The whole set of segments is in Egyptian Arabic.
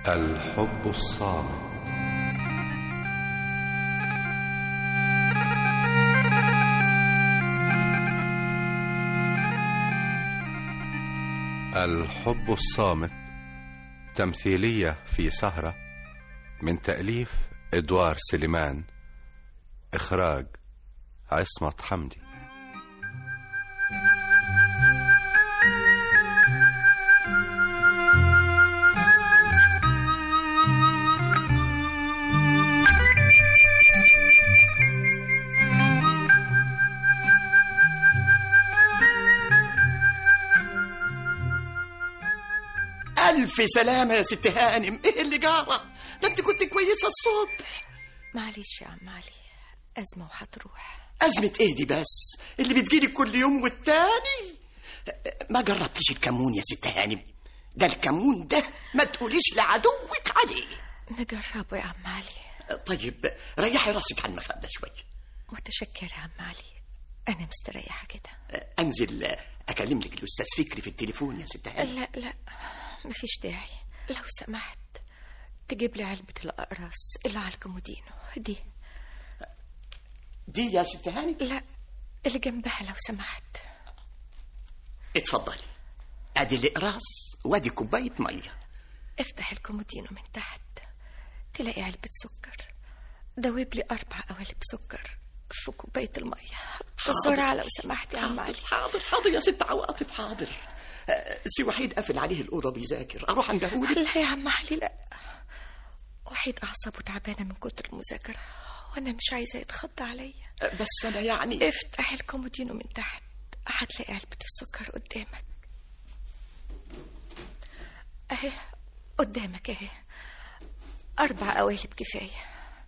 الحب الصامت الحب الصامت تمثيلية في سهرة من تأليف إدوار سليمان إخراج عصمت حمدي ألف سلامة يا ست هانم إيه اللي جارة ده أنت كنت كويسة الصبح معلش يا عم علي أزمة وهتروح أزمة إيه دي بس اللي بتجيلك كل يوم والتاني ما جربتيش الكمون يا ست هانم ده الكمون ده ما تقوليش لعدوك عليه نجربه يا عم علي طيب ريحي راسك على المخدة شوية متشكرة يا عم علي أنا مستريحة كده أنزل أكلم لك الأستاذ فكري في التليفون يا ست هانم لا لا مفيش داعي لو سمحت تجيب لي علبة الأقراص اللي على الكومودينو دي دي يا ست هانم لا اللي جنبها لو سمحت اتفضلي ادي الاقراص وادي كوبايه ميه افتح الكومودينو من تحت تلاقي علبة سكر دوب لي أربع قوالب سكر في كوباية المية بسرعة لو سمحت يا عم علي حاضر حاضر حاضر يا ست عواطف حاضر آه، سي وحيد قافل عليه الأوضة بيذاكر أروح عندهولك لا يا عم علي لا وحيد أعصابه تعبانة من كتر المذاكرة وأنا مش عايزة يتخض عليا آه، بس أنا يعني افتح الكومودينو من تحت هتلاقي علبة السكر قدامك اهي قدامك اهي أربع قوالب كفاية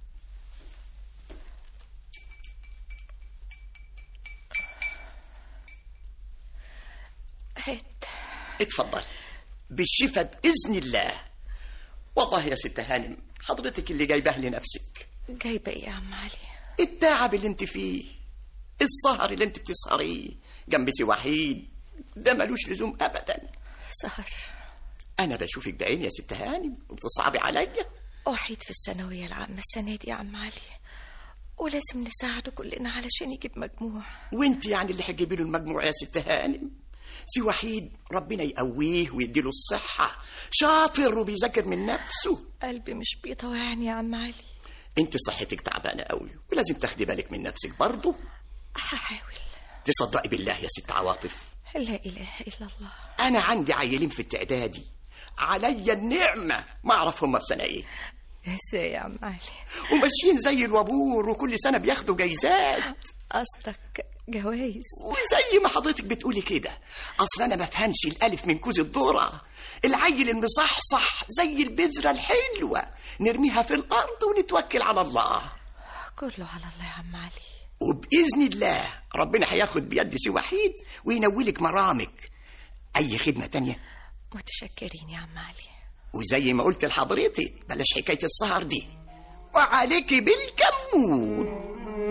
هات اتفضل بالشفا بإذن الله والله يا ست هانم حضرتك اللي جايباه لنفسك جايبة ايه يا عم علي التعب اللي انت فيه السهر اللي انت بتسهريه جنب سي وحيد ده ملوش لزوم أبدا سهر أنا بشوفك بعيني يا ست هانم وبتصعبي عليا وحيد في الثانوية العامة السنة دي يا عم علي ولازم نساعده كلنا علشان يجيب مجموع وانت يعني اللي هتجيبي له المجموع يا ست هانم سي وحيد ربنا يقويه ويديله الصحة شاطر وبيذاكر من نفسه قلبي مش بيطوعني يا عم علي انت صحتك تعبانة قوي ولازم تاخدي بالك من نفسك برضه هحاول تصدقي بالله يا ست عواطف لا إله إلا الله انا عندي عيلين في التعدادي عليا النعمة ما اعرف هم في سنة ايه ازاي يا عم علي وماشيين زي الوابور وكل سنة بياخدوا جايزات قصدك جوايز وزي ما حضرتك بتقولي كده اصل انا ما فهمش الالف من كوز الذره العيل المصحصح زي البذره الحلوه نرميها في الارض ونتوكل على الله كله على الله يا عم علي وباذن الله ربنا هياخد بيد سي وحيد وينولك مرامك اي خدمه تانية متشكرين يا عم علي وزي ما قلت لحضرتك بلاش حكايه السهر دي وعليكي بالكمون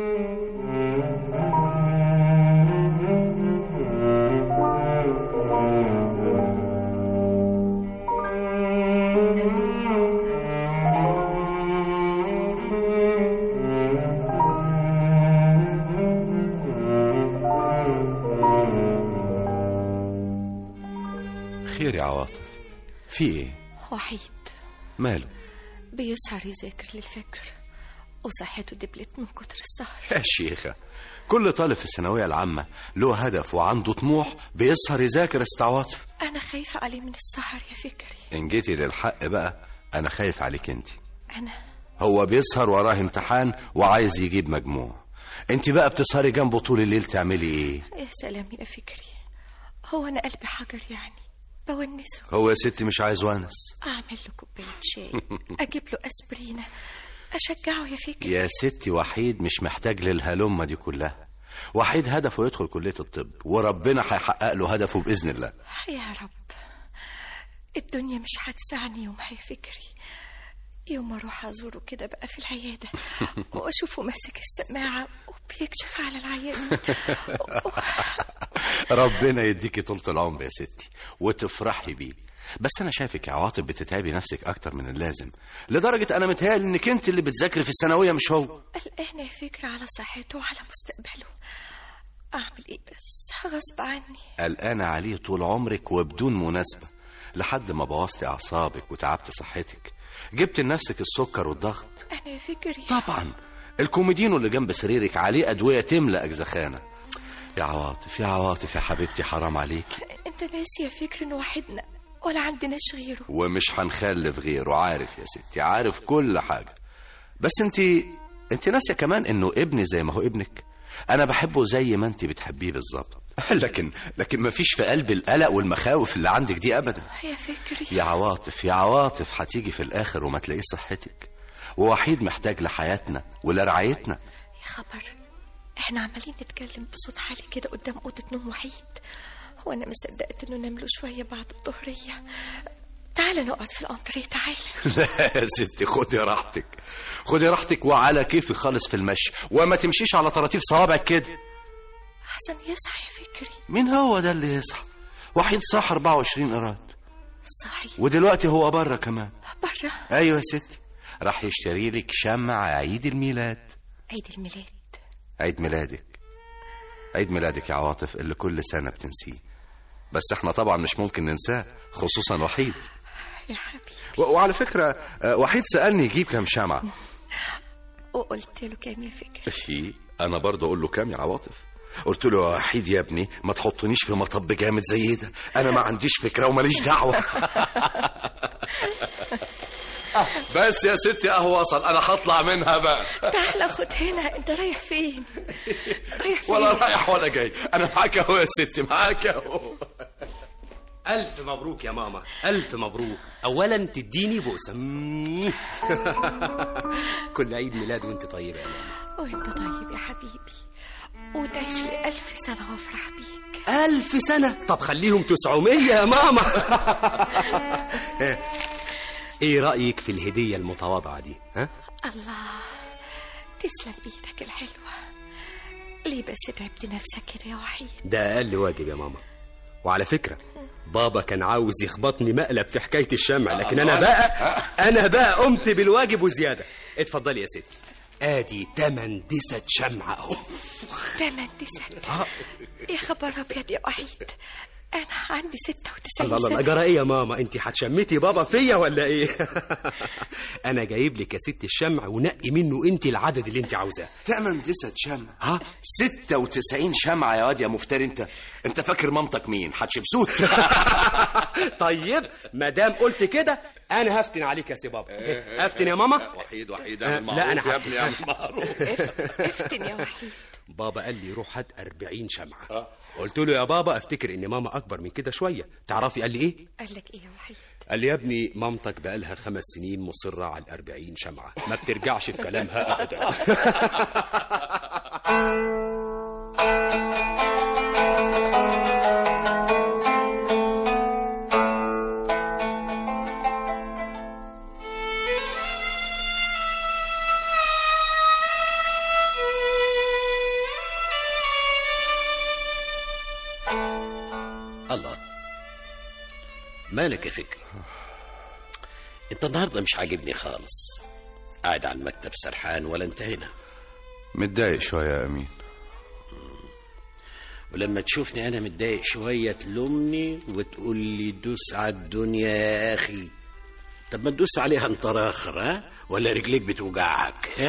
خير يا عواطف في ايه وحيد ماله بيسهر يذاكر للفجر وصحته دبلت من كتر السهر يا شيخة كل طالب في الثانوية العامة له هدف وعنده طموح بيسهر يذاكر استعواطف أنا خايفة عليه من السهر يا فكري إن جيتي للحق بقى أنا خايف عليك أنت أنا هو بيسهر وراه امتحان وعايز يجيب مجموع أنت بقى بتسهري جنبه طول الليل تعملي إيه يا سلام يا فكري هو أنا قلبي حجر يعني بونسه هو يا ستي مش عايز ونس أعمل له كوباية شاي أجيب له أسبرينة أشجعه يا فكري يا ستي وحيد مش محتاج للهلمة دي كلها وحيد هدفه يدخل كلية الطب وربنا هيحقق له هدفه بإذن الله يا رب الدنيا مش هتسعني يومها يا فكري يوم ما اروح ازوره كده بقى في العياده واشوفه ماسك السماعه وبيكشف على العيان ربنا يديكي طولة العمر يا ستي وتفرحي بيه بس انا شايفك يا عواطف بتتعبي نفسك اكتر من اللازم لدرجه انا متهيألي انك انت اللي بتذاكري في الثانويه مش هو قلقانة يا فكرة على صحته وعلى مستقبله أعمل إيه بس غصب عني قلقانه عليه طول عمرك وبدون مناسبه لحد ما بوظتي اعصابك وتعبت صحتك جبت لنفسك السكر والضغط أنا يا فكري طبعا الكوميدينو اللي جنب سريرك عليه ادويه تملا اجزخانه يا عواطف يا عواطف يا حبيبتي حرام عليك أنت ناسي يا فكري إنه وحدنا ولا عندناش غيره ومش هنخلف غيره عارف يا ستي عارف كل حاجة بس انت انت ناسية كمان انه ابني زي ما هو ابنك انا بحبه زي ما انت بتحبيه بالظبط لكن لكن ما فيش في قلبي القلق والمخاوف اللي عندك دي ابدا يا فكري يا عواطف يا عواطف هتيجي في الاخر وما تلاقيش صحتك ووحيد محتاج لحياتنا ولرعايتنا يا خبر احنا عمالين نتكلم بصوت عالي كده قدام أوضة نوم وحيد وأنا ما صدقت إنه نام له شوية بعد الظهرية تعال نقعد في الأنتريه تعال لا يا ستي خدي راحتك خدي راحتك وعلى كيفي خالص في المشي وما تمشيش على طراطيف صوابعك كده حسن يصحى يا فكري مين هو ده اللي يصحى وحيد صح 24 قرات صحي ودلوقتي هو بره كمان برا ايوه يا ستي راح يشتري لك شمع عيد الميلاد عيد الميلاد عيد ميلادك عيد ميلادك يا عواطف اللي كل سنه بتنسيه بس احنا طبعا مش ممكن ننساه خصوصا وحيد يا حبيبي و- وعلى فكره آه، وحيد سالني يجيب كام شمعه وقلت له كام يا فكري شي انا برضه اقول له كام يا عواطف قلت له يا وحيد يا ابني ما تحطنيش في مطب جامد زي ده انا ما عنديش فكره وماليش دعوه بس يا ستي اهو وصل انا هطلع منها بقى تعال خد هنا انت رايح فين رايح فين ولا رايح ولا جاي انا معاك اهو يا ستي معاك اهو ألف مبروك يا ماما ألف مبروك أولا تديني بوسة مم. كل عيد ميلاد وانت طيبة يا ماما وانت طيب يا حبيبي وتعيش لي ألف سنة وافرح بيك ألف سنة طب خليهم تسعمية يا ماما ايه رأيك في الهدية المتواضعة دي ها؟ الله تسلم ايدك الحلوة ليه بس تعبت نفسك كده يا وحيد ده أقل واجب يا ماما وعلى فكرة بابا كان عاوز يخبطني مقلب في حكاية الشمع لكن أنا بقى أنا بقى قمت بالواجب وزيادة اتفضلي يا ستي ادي تمن دسة شمعة اهو تمن تسعة يا خبر أبيض يا وحيد أنا عندي ستة وتسعين الله الله الله سنة جرى ايه يا ماما انت هتشمتي بابا فيا ولا ايه انا جايب لك يا ست الشمع ونقي منه انت العدد اللي انت عاوزاه تمن دسة شمع ها 96 شمعة يا واد يا مفتري انت انت فاكر مامتك مين حتشبسوت طيب ما دام قلت كده انا هفتن عليك يا سي بابا افتن يا ماما وحيد وحيد آه، اعمل لا، أنا معروف يا هفتن. ابني اعمل معروف افتن يا وحيد بابا قال لي روح هات 40 شمعة قلت له يا بابا افتكر ان ماما اكبر من كده شوية تعرفي قال لي ايه قال لك إيه يا وحيد قال لي يا ابني مامتك بقالها خمس سنين مصرة على الأربعين شمعة ما بترجعش في كلامها أبدا الله مالك يا فكر انت النهارده مش عاجبني خالص قاعد على المكتب سرحان ولا انت هنا متضايق شوية يا أمين ولما تشوفني انا متضايق شويه تلومني وتقول لي دوس على الدنيا يا اخي طب ما تدوس عليها انت راخر ها ولا رجليك بتوجعك ها؟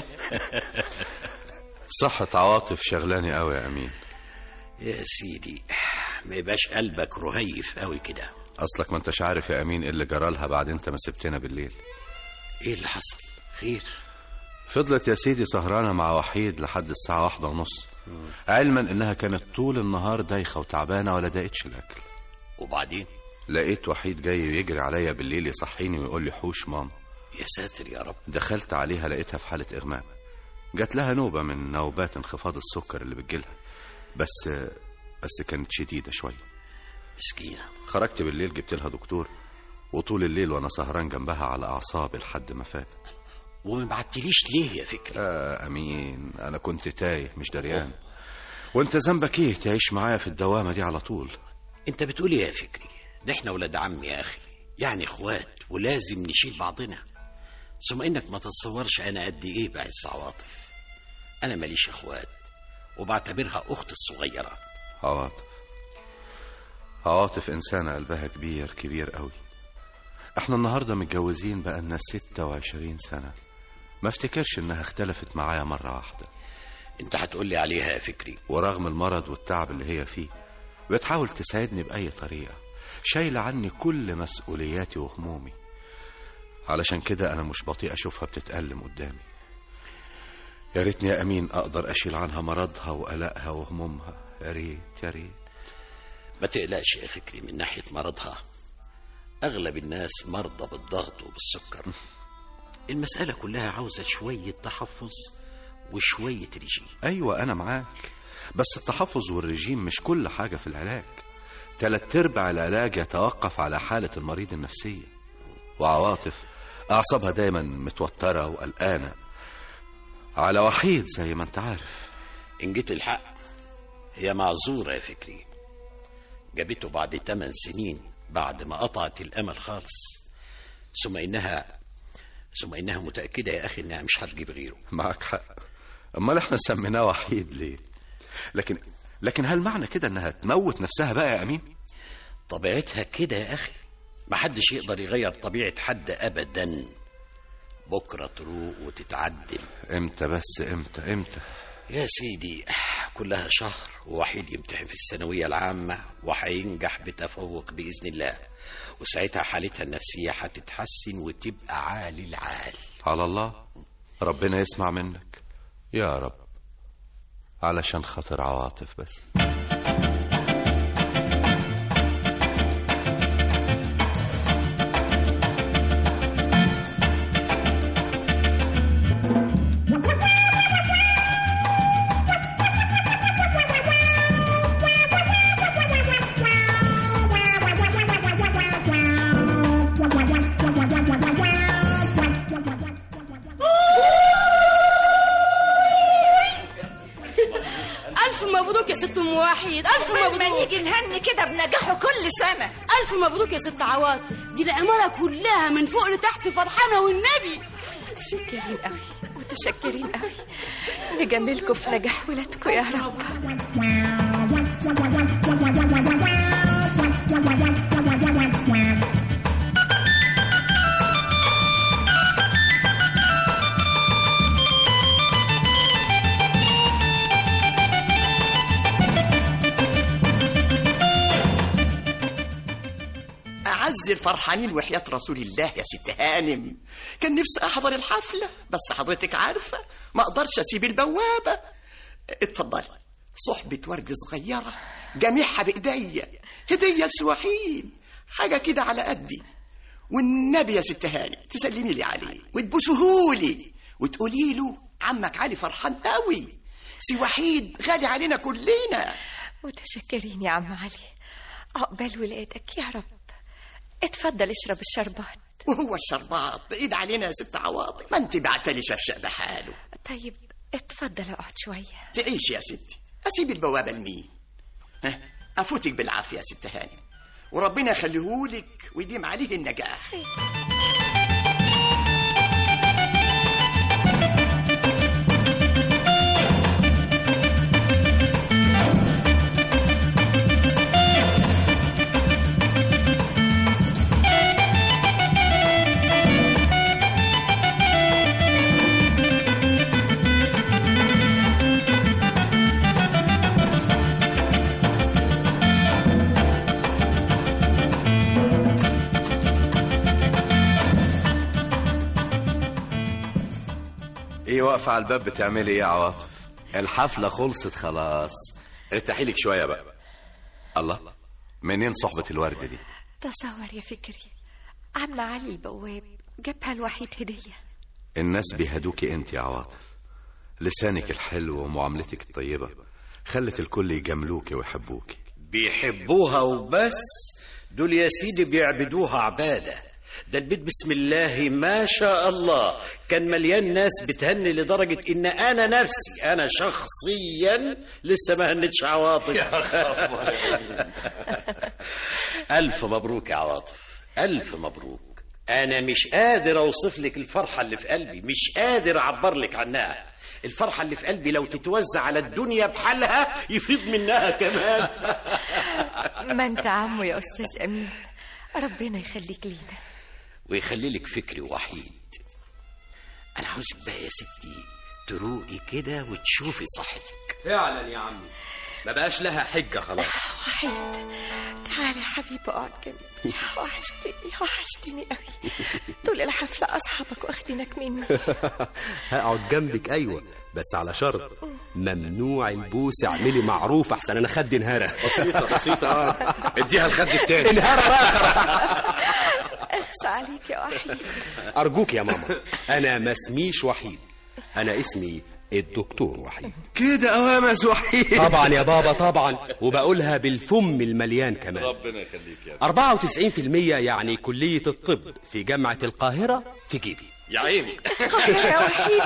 صحة عواطف شغلاني قوي يا أمين يا سيدي ما يبقاش قلبك رهيف قوي كده أصلك ما انتش عارف يا أمين إيه اللي جرالها بعد انت ما سبتنا بالليل ايه اللي حصل خير فضلت يا سيدي سهرانة مع وحيد لحد الساعة واحدة ونص علما إنها كانت طول النهار دايخة وتعبانة ولا دقتش الأكل وبعدين لقيت وحيد جاي يجري عليا بالليل يصحيني ويقول لي حوش مام يا ساتر يا رب دخلت عليها لقيتها في حالة إغماء جات لها نوبة من نوبات انخفاض السكر اللي بتجيلها بس بس كانت شديدة شوية مسكينه خرجت بالليل جبت لها دكتور وطول الليل وانا سهران جنبها على اعصابي لحد ما فاتت وما بعتليش ليه يا فكري آه امين انا كنت تايه مش دريان وانت ذنبك ايه تعيش معايا في الدوامة دي على طول انت بتقول ايه يا فكري ده احنا ولاد عم يا اخي يعني اخوات ولازم نشيل بعضنا ثم انك ما تتصورش انا قد ايه بعز عواطف انا ماليش اخوات وبعتبرها اختي الصغيره عواطف عواطف إنسانة قلبها كبير كبير قوي احنا النهاردة متجوزين بقالنا ستة وعشرين سنة ما افتكرش انها اختلفت معايا مرة واحدة انت هتقول لي عليها يا فكري ورغم المرض والتعب اللي هي فيه بتحاول تساعدني بأي طريقة شايلة عني كل مسؤولياتي وهمومي علشان كده أنا مش بطيء أشوفها بتتألم قدامي يا ريتني يا أمين أقدر أشيل عنها مرضها وقلقها وهمومها يا ريت يا ريت ما تقلقش يا فكري من ناحيه مرضها اغلب الناس مرضى بالضغط وبالسكر المساله كلها عاوزه شويه تحفظ وشويه رجيم أيوة أنا معاك بس التحفظ والرجيم مش كل حاجة في العلاج تلات أرباع العلاج يتوقف على حالة المريض النفسية وعواطف أعصابها دايما متوترة وقلقانة على وحيد زي ما أنت عارف إن جيت الحق هي معذورة يا فكري جابته بعد ثمان سنين بعد ما قطعت الأمل خالص ثم إنها ثم إنها متأكدة يا أخي إنها مش هتجيب غيره معك حق أمال إحنا سميناه وحيد ليه لكن لكن هل معنى كده إنها تموت نفسها بقى يا أمين طبيعتها كده يا أخي محدش يقدر يغير طبيعة حد أبدا بكرة تروق وتتعدل إمتى بس إمتى إمتى يا سيدي كلها شهر ووحيد يمتحن في الثانوية العامة وهينجح بتفوق بإذن الله وساعتها حالتها النفسية هتتحسن وتبقى عالي العال على الله ربنا يسمع منك يا رب علشان خاطر عواطف بس ألف مبروك يا ست أم وحيد ألف ما مبروك نيجي نهني كده بنجاحه كل سنة ألف مبروك يا ست عواطف دي العمارة كلها من فوق لتحت فرحانة والنبي متشكرين قوي متشكرين قوي لجميلكم في نجاح ولادكم يا رب أعز الفرحانين وحياة رسول الله يا ست هانم كان نفسي أحضر الحفلة بس حضرتك عارفة ما أقدرش أسيب البوابة اتفضلي صحبة ورد صغيرة جميعها بإيديا هدية لسواحين حاجة كده على قدي والنبي يا ست هانم تسلمي لي عليه وتبوسهولي وتقولي له عمك علي فرحان قوي سي وحيد غالي علينا كلنا متشكرين يا عم علي عقبال ولادك يا رب اتفضل اشرب الشربات وهو الشربات بعيد علينا يا ست عواطف ما انت بعتلي شفشق بحاله طيب اتفضل اقعد شوية تعيش يا ستي اسيب البوابه لمين ها افوتك بالعافيه يا ست هانم وربنا يخليهولك ويديم عليه النجاح ايه واقفة على الباب بتعملي ايه يا عواطف الحفلة خلصت خلاص ارتاحي لك شوية بقى الله منين صحبة الورد دي تصور يا فكري عم علي البواب جابها الوحيد هدية الناس بيهدوكي انت يا عواطف لسانك الحلو ومعاملتك الطيبة خلت الكل يجاملوكي ويحبوكي بيحبوها وبس دول يا سيدي بيعبدوها عبادة ده البيت بسم الله ما شاء الله كان مليان ناس بتهني لدرجة إن أنا نفسي أنا شخصيا لسه ما هنتش عواطف ألف مبروك يا عواطف ألف مبروك أنا مش قادر أوصف لك الفرحة اللي في قلبي مش قادر أعبر لك عنها الفرحة اللي في قلبي لو تتوزع على الدنيا بحالها يفيض منها كمان ما انت عمو يا استاذ امين ربنا يخليك لينا ويخلي لك فكري وحيد أنا عاوزك بقى يا ستي تروقي كده وتشوفي صحتك فعلا يا عمي ما بقاش لها حجة خلاص وحيد تعالى يا حبيبي اقعد جنبي وحشتني وحشتني قوي طول الحفلة أصحابك واخدينك مني هقعد جنبك أيوة بس على شرط ممنوع البوس اعملي معروف احسن انا خدي انهارة بسيطة بسيطة آه. اديها الخد التاني انهارة اخر اخصى عليك يا وحيد ارجوك يا ماما انا ما اسميش وحيد انا اسمي الدكتور وحيد كده اوامس وحيد طبعا يا بابا طبعا وبقولها بالفم المليان كمان ربنا يخليك يا 94% يعني كلية الطب في جامعة القاهرة في جيبي يا عيني القاهرة يا وحيد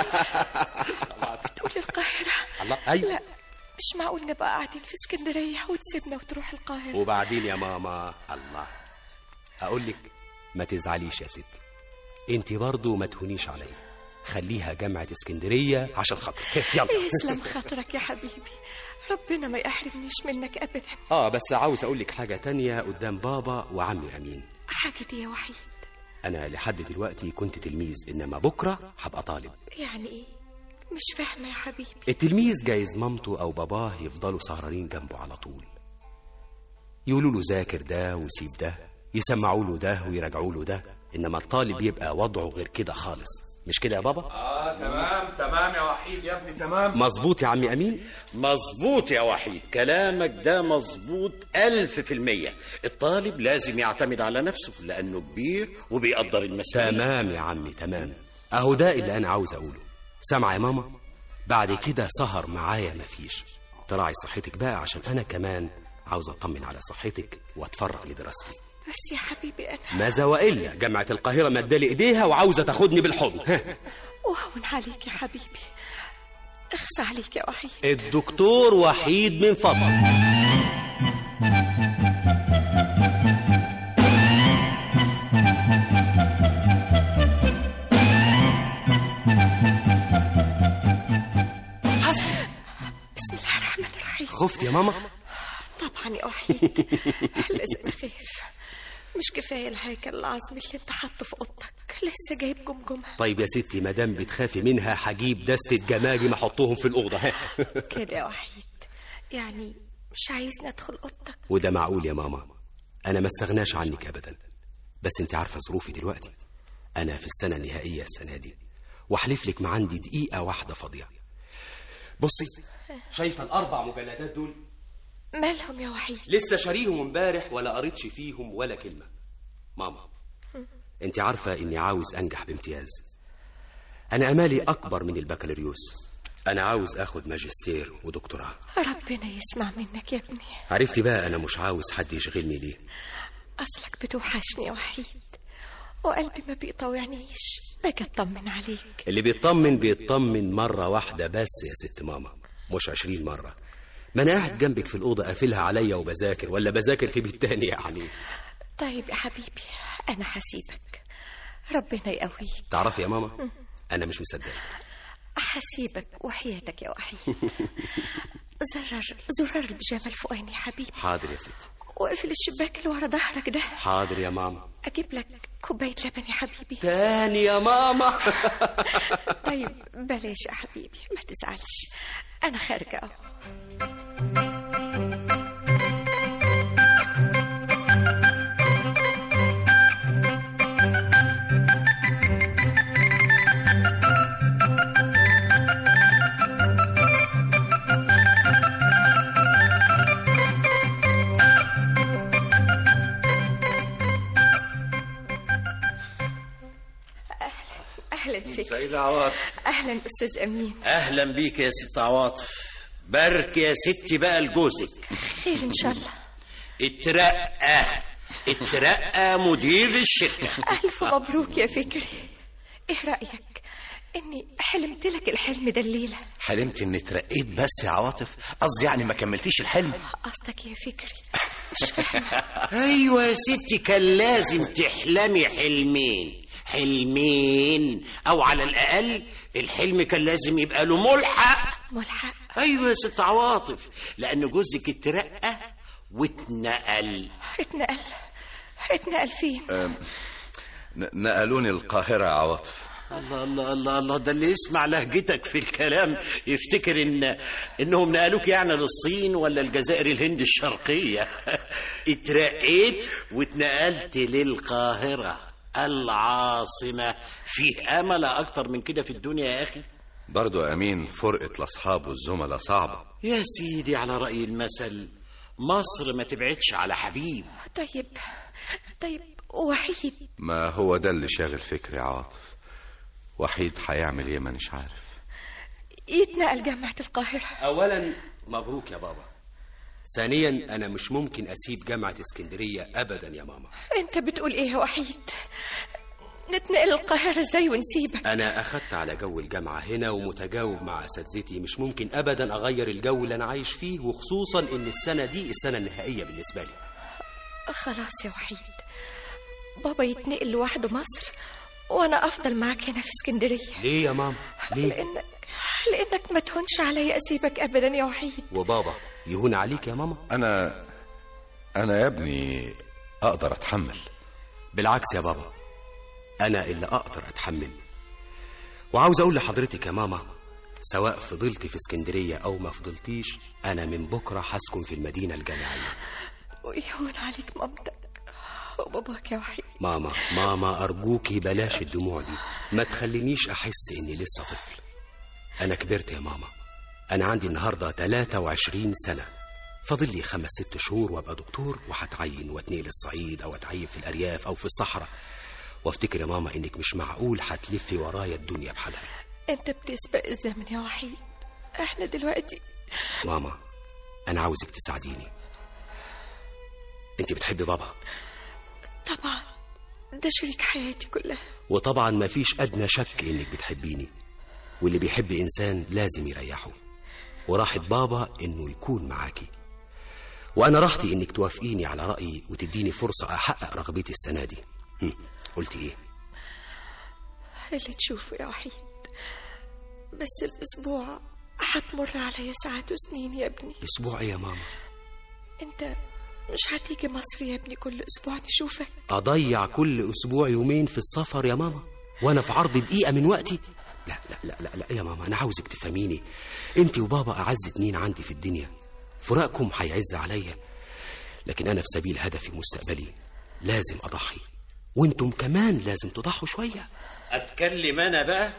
بتقول القاهرة الله أيوة لا مش معقول نبقى قاعدين في اسكندرية وتسيبنا وتروح القاهرة وبعدين يا ماما الله هقول لك ما تزعليش يا ستي انت برضو ما تهونيش عليا خليها جامعة اسكندرية عشان خاطر يلا يسلم خاطرك يا حبيبي ربنا ما يحرمنيش منك أبدا اه بس عاوز اقول لك حاجة تانية قدام بابا وعمي امين حاجة دي يا وحيد انا لحد دلوقتي كنت تلميذ انما بكرة هبقى طالب يعني إيه مش فاهمة يا حبيبي التلميذ جايز مامته او باباه يفضلوا سهرانين جنبه على طول يقولوا له ذاكر ده وسيب ده يسمعوا له ده ويراجعوا له ده انما الطالب يبقى وضعه غير كده خالص مش كده يا بابا اه تمام تمام يا وحيد يا ابني تمام مظبوط يا عمي امين مظبوط يا وحيد كلامك ده مظبوط ألف في المية الطالب لازم يعتمد على نفسه لأنه كبير وبيقدر المسؤولية تمام يا عمي تمام اهو ده اللي انا عاوز اقوله سامعه يا ماما بعد كده سهر معايا مفيش تراعي صحتك بقى عشان انا كمان عاوز اطمن على صحتك واتفرغ لدراستي بس يا حبيبي أنا ماذا والا جامعه القاهره مدالي ايديها وعاوزه تاخدني بالحضن وهون عليك يا حبيبي اخصى عليك يا وحيد الدكتور وحيد من فضل بسم الله الرحمن الرحيم خفت يا ماما طبعا يا وحيد لازم اخاف مش كفايه الهيكل العظمي اللي انت حاطه في اوضتك لسه جايب جمجمه طيب يا ستي مادام بتخافي منها هجيب دستة جماجم احطهم في الأوضة ها كده يا وحيد يعني مش عايزني ادخل اوضتك وده معقول يا ماما أنا ما استغناش عنك أبدا بس أنت عارفة ظروفي دلوقتي أنا في السنة النهائية السنة دي وأحلف لك ما عندي دقيقة واحدة فاضية بصي شايفة الأربع مجلدات دول مالهم يا وحيد لسه شاريهم امبارح ولا قريتش فيهم ولا كلمة ماما انت عارفة اني عاوز انجح بامتياز انا امالي اكبر من البكالوريوس انا عاوز اخد ماجستير ودكتوراه ربنا يسمع منك يا ابني عرفتي بقى انا مش عاوز حد يشغلني ليه اصلك بتوحشني يا وحيد وقلبي ما بيطوعنيش باجي اطمن عليك اللي بيطمن بيطمن مرة واحدة بس يا ست ماما مش عشرين مرة ما انا قاعد جنبك في الأوضة قافلها عليا وبذاكر ولا بذاكر في بيت تاني يعني طيب يا حبيبي انا هسيبك ربنا يقويك تعرفي يا ماما انا مش مصدق هسيبك وحياتك يا وحيد زرر زرار البيجامه الفوقاني يا حبيبي حاضر يا ستي واقفل الشباك اللي ورا ظهرك ده حاضر يا ماما اجيب لك كوبايه لبن يا حبيبي تاني يا ماما طيب بلاش يا حبيبي ما تزعلش انا خارجه اهو اهلا فيك سيدة عواطف اهلا استاذ امين أهلا بيك يا ست عواطف بارك يا ستي بقى لجوزك خير ان شاء الله اترقى اترقى مدير الشركة ألف مبروك يا فكري إيه رأيك إني حلمت لك الحلم ده الليلة حلمت اني اترقيت بس يا عواطف قصدي يعني ما كملتيش الحلم قصدك يا فكري مش فاهمة ايوه يا ستي كان لازم تحلمي حلمين حلمين او على الاقل الحلم كان لازم يبقى له ملحق ملحق ايوه يا ست عواطف لان جوزك اترقى واتنقل اتنقل اتنقل فين ن- نقلوني القاهرة يا عواطف الله الله الله الله ده اللي يسمع لهجتك في الكلام يفتكر ان انهم نقلوك يعني للصين ولا الجزائر الهند الشرقيه اترقيت واتنقلت للقاهره العاصمه فيه امل اكتر من كده في الدنيا يا اخي برضو أمين فرقة الأصحاب والزملاء صعبة يا سيدي على راي المثل مصر ما تبعدش على حبيب طيب طيب وحيد ما هو ده اللي شاغل فكري يا عاطف وحيد هيعمل ايه مانيش عارف يتنقل جامعة القاهرة اولا مبروك يا بابا ثانيا انا مش ممكن اسيب جامعه اسكندريه ابدا يا ماما انت بتقول ايه يا وحيد نتنقل القاهرة ازاي ونسيبك انا اخدت على جو الجامعه هنا ومتجاوب مع اساتذتي مش ممكن ابدا اغير الجو اللي انا عايش فيه وخصوصا ان السنه دي السنه النهائيه بالنسبه لي خلاص يا وحيد بابا يتنقل لوحده مصر وانا افضل معاك هنا في اسكندرية ليه يا ماما ليه لانك لانك ما تهونش عليا اسيبك ابدا يا وحيد وبابا يهون عليك يا ماما أنا أنا يا ابني أقدر أتحمل بالعكس يا بابا انا اللي اقدر اتحمل وعاوز اقول لحضرتك يا ماما سواء فضلت في اسكندريه او ما فضلتيش انا من بكره هسكن في المدينه الجامعيه ويهون عليك مامتك وباباك يا وحيد ماما ماما أرجوكي بلاش الدموع دي ما تخلينيش أحس إني لسه طفل أنا كبرت يا ماما أنا عندي النهاردة 23 سنة فاضل لي خمس ست شهور وابقى دكتور وهتعين واتنقل الصعيد او اتعين في الارياف او في الصحراء وافتكر يا ماما انك مش معقول هتلفي ورايا الدنيا بحالها انت بتسبق الزمن يا وحيد احنا دلوقتي ماما انا عاوزك تساعديني انت بتحبي بابا طبعا ده شريك حياتي كلها وطبعا ما فيش أدنى شك إنك بتحبيني واللي بيحب إنسان لازم يريحه وراحة بابا إنه يكون معاكي وأنا راحتي إنك توافقيني على رأيي وتديني فرصة أحقق رغبتي السنة دي هم، قلتي إيه؟ اللي تشوفه يا وحيد بس الأسبوع هتمر عليا ساعات وسنين يا ابني أسبوع إيه يا ماما؟ انت مش هتيجي مصر يا ابني كل أسبوع نشوفك أضيع كل أسبوع يومين في السفر يا ماما وأنا في عرض دقيقة من وقتي لا لا لا لا, لا يا ماما أنا عاوزك تفهميني أنت وبابا أعز اتنين عندي في الدنيا فراقكم هيعز عليا لكن أنا في سبيل هدفي مستقبلي لازم أضحي وانتم كمان لازم تضحوا شوية اتكلم انا بقى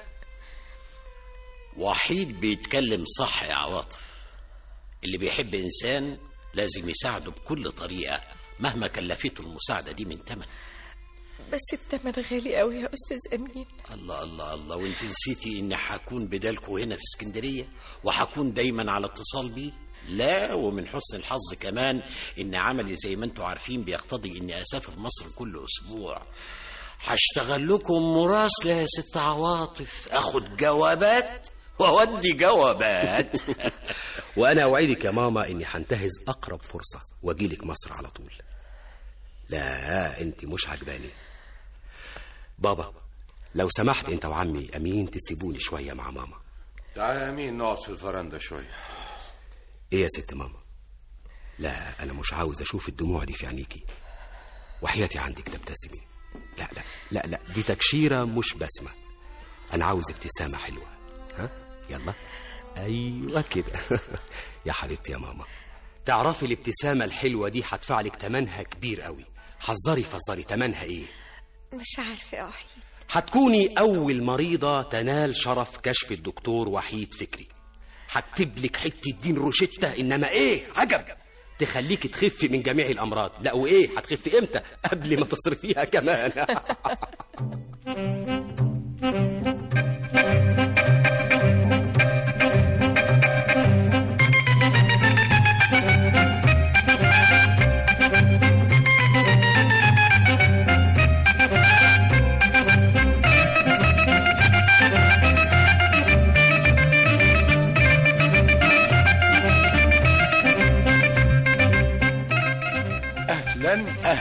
وحيد بيتكلم صح يا عواطف اللي بيحب انسان لازم يساعده بكل طريقه مهما كلفته المساعده دي من تمن بس الثمن غالي قوي يا أستاذ أمين الله الله الله وانت نسيتي اني هكون بدالكوا هنا في اسكندريه وهكون دايما على اتصال بيه لا ومن حسن الحظ كمان ان عملي زي ما انتم عارفين بيقتضي اني اسافر مصر كل اسبوع هشتغل لكم مراسله يا ست عواطف اخد جوابات واودي جوابات وأنا أوعدك يا ماما إني هنتهز أقرب فرصة وأجيلك مصر على طول لا أنت مش عجباني بابا لو سمحت أنت وعمي أمين تسيبوني شوية مع ماما تعال يا مين نقعد في الفرندا شوية إيه يا ست ماما لا أنا مش عاوز أشوف الدموع دي في عينيكي وحياتي عندك تبتسمي لا لا لا لا دي تكشيرة مش بسمة أنا عاوز ابتسامة حلوة ها يلا أيوة كده يا حبيبتي يا ماما تعرفي الابتسامة الحلوة دي هدفع لك تمنها كبير قوي حذري فذري تمنها إيه مش عارفة يا وحيد هتكوني أول مريضة تنال شرف كشف الدكتور وحيد فكري هكتب لك حتة دين روشتة إنما إيه عجب تخليك تخفي من جميع الأمراض لا وإيه هتخفي إمتى قبل ما تصرفيها كمان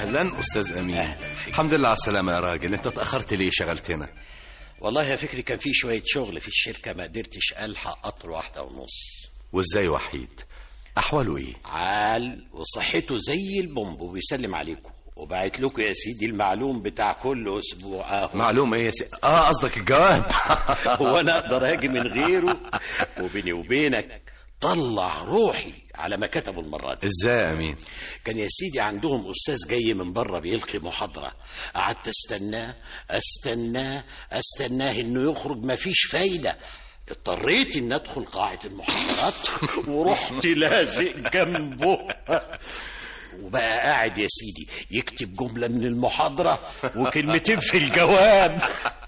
اهلا استاذ امين الحمد لله على السلامه يا راجل انت اتاخرت ليه شغلتنا والله يا فكري كان في شوية شغل في الشركة ما قدرتش ألحق قطر واحدة ونص وازاي وحيد احواله ايه عال وصحته زي البومب وبيسلم عليكم وبعت لكم يا سيدي المعلوم بتاع كل أسبوع أهو معلوم ايه يا سي... اه قصدك الجواب هو أنا أقدر أجي من غيره وبيني وبينك طلع روحي على ما كتبوا المرة دي ازاي يا امين كان يا سيدي عندهم أستاذ جاي من بره بيلقي محاضرة قعدت استناه استناه استناه إنه يخرج مفيش فايدة اضطريت إن أدخل قاعة المحاضرات ورحت لازق جنبه وبقى قاعد يا سيدي يكتب جملة من المحاضرة وكلمتين في الجواب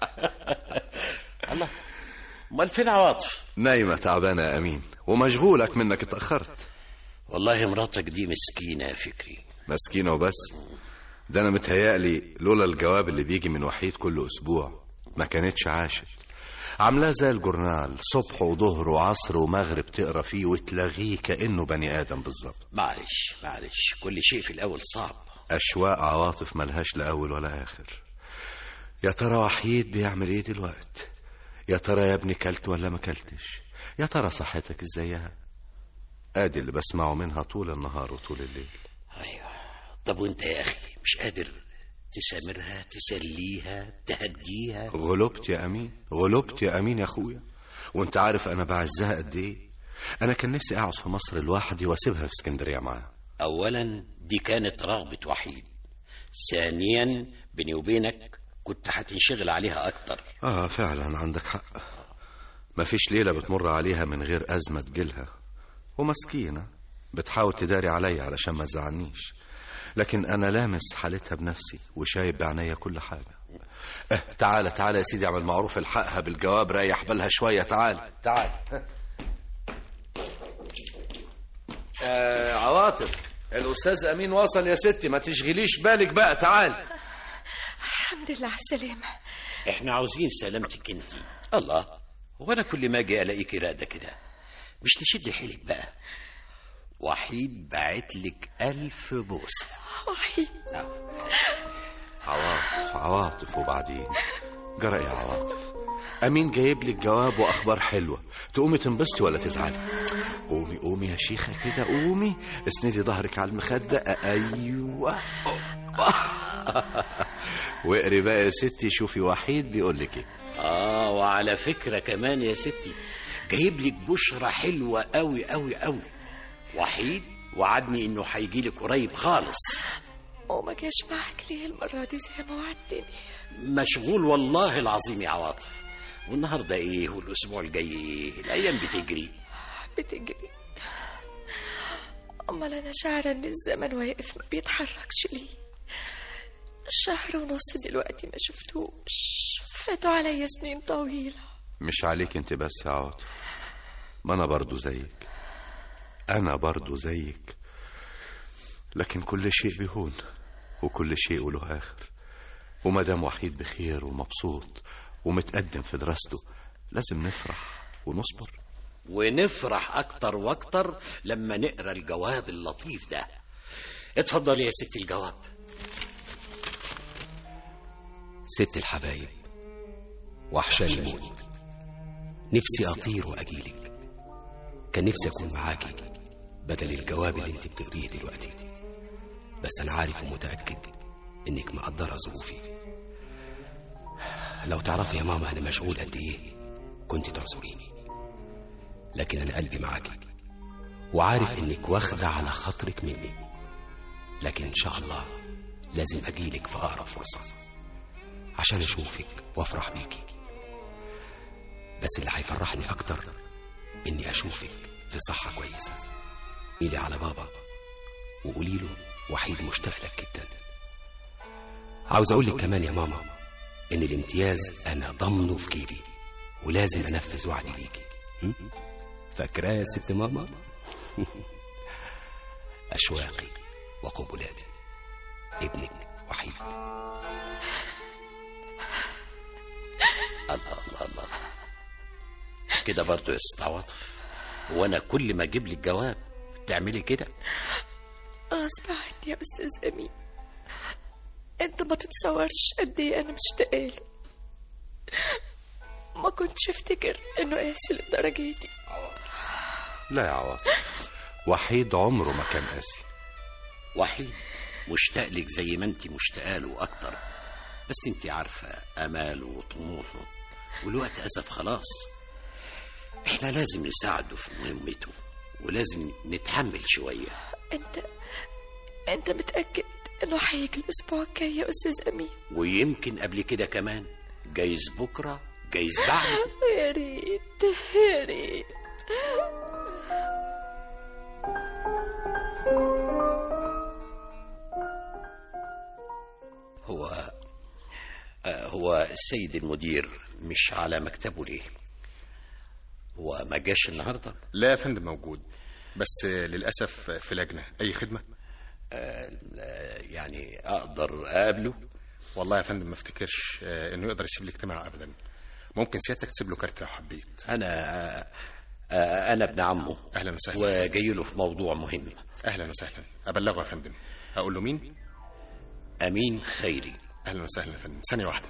الله امال فين عواطف نايمه تعبانه يا امين ومشغولك منك اتاخرت والله مراتك دي مسكينة يا فكري مسكينه وبس ده انا متهيألي لولا الجواب اللي بيجي من وحيد كل اسبوع ما كانتش عاشت عاملاه زي الجورنال صبح وظهر وعصر ومغرب تقرا فيه وتلاغيه كانه بني ادم بالظبط معلش معلش كل شيء في الأول صعب أشواق عواطف ملهاش لا أول ولا آخر يا ترى وحيد بيعمل إيه دلوقت يا ترى يا ابني كلت ولا ما كلتش يا ترى صحتك ازيها ادي اللي بسمعه منها طول النهار وطول الليل ايوه طب وانت يا اخي مش قادر تسامرها تسليها تهديها غلبت يا امين غلبت يا امين يا اخويا وانت عارف انا بعزها قد ايه انا كان نفسي اقعد في مصر لوحدي واسيبها في اسكندريه معاها اولا دي كانت رغبة وحيد ثانيا بيني وبينك كنت هتنشغل عليها اكتر اه فعلا عندك حق مفيش ليله بتمر عليها من غير ازمه تجيلها ومسكينه بتحاول تداري عليا علشان ما تزعلنيش لكن انا لامس حالتها بنفسي وشايف بعينيا كل حاجه اه تعالى تعالى يا سيدي اعمل معروف الحقها بالجواب ريح بالها شويه تعال تعال آه عواطف الاستاذ امين وصل يا ستي ما تشغليش بالك بقى تعال الحمد لله على السلامة احنا عاوزين سلامتك انت الله هو انا كل ما اجي الاقيك راقده كده مش تشد حيلك بقى وحيد بعت لك ألف بوسة وحيد عواطف عواطف وبعدين جرى يا عواطف امين جايب لك جواب واخبار حلوه تقومي تنبسطي ولا تزعلي قومي قومي يا شيخه كده قومي اسندي ظهرك على المخده ايوه واقري بقى يا ستي شوفي وحيد بيقول لك ايه اه وعلى فكرة كمان يا ستي جايب لك بشرة حلوة قوي قوي قوي وحيد وعدني انه هيجي لك قريب خالص وما جاش معاك ليه المرة دي زي ما وعدتني مشغول والله العظيم يا عواطف والنهارده ايه والاسبوع الجاي ايه الايام بتجري بتجري أمال أنا شاعرة إن الزمن واقف ما بيتحركش ليه شهر ونص دلوقتي ما شفتوش فاتوا عليا سنين طويلة مش عليك انت بس يا عواطف ما انا برضو زيك انا برضو زيك لكن كل شيء بيهون وكل شيء له اخر وما دام وحيد بخير ومبسوط ومتقدم في دراسته لازم نفرح ونصبر ونفرح اكتر واكتر لما نقرا الجواب اللطيف ده اتفضل يا ستي الجواب ست الحبايب وحشاني موت نفسي أطير وأجيلك كان نفسي أكون معاكي بدل الجواب اللي انت بتقريه دلوقتي بس أنا عارف ومتأكد إنك مقدرة ظروفي لو تعرفي يا ماما أنا مشغول قد إيه كنت تعذريني لكن أنا قلبي معاكي وعارف إنك واخدة على خاطرك مني لكن إن شاء الله لازم أجيلك في أقرب فرصة عشان أشوفك وأفرح بيكي بس اللي هيفرحني أكتر إني أشوفك في صحة كويسة ميلي على بابا وقولي له وحيد مشتاق لك جدا عاوز أقول لك كمان يا ماما إن الامتياز أنا ضمنه في جيبي ولازم أنفذ وعدي ليكي م? فاكراه يا ست ماما أشواقي وقبلاتي ابنك وحيد الله الله الله كده برضه يا ست عواطف وانا كل ما اجيب لك جواب تعملي كده غصب عني يا أستاذ أمين انت ما تتصورش قد ايه انا مشتاقه له ما كنتش افتكر انه قاسي للدرجه دي لا يا عواطف وحيد عمره ما كان قاسي وحيد مشتاق لك زي ما انت مشتاقه له اكتر بس انت عارفه اماله وطموحه والوقت اسف خلاص احنا لازم نساعده في مهمته ولازم نتحمل شويه انت انت متاكد انه هيجي الاسبوع الجاي يا استاذ امين ويمكن قبل كده كمان جايز بكره جايز بعد يا ريت يا ريت هو آه، هو السيد المدير مش على مكتبه ليه هو ما جاش النهارده لا يا فندم موجود بس للأسف في لجنة أي خدمة آه، يعني اقدر اقابله والله يا فندم ما افتكرش آه، انه يقدر يسيب الاجتماع ابدا ممكن سيادتك تسيب له كارت لو حبيت انا آه، انا ابن عمه اهلا وسهلا وجاي له في موضوع مهم اهلا وسهلا ابلغه يا فندم اقول له مين امين خيري اهلا وسهلا يا فندم ثانيه واحده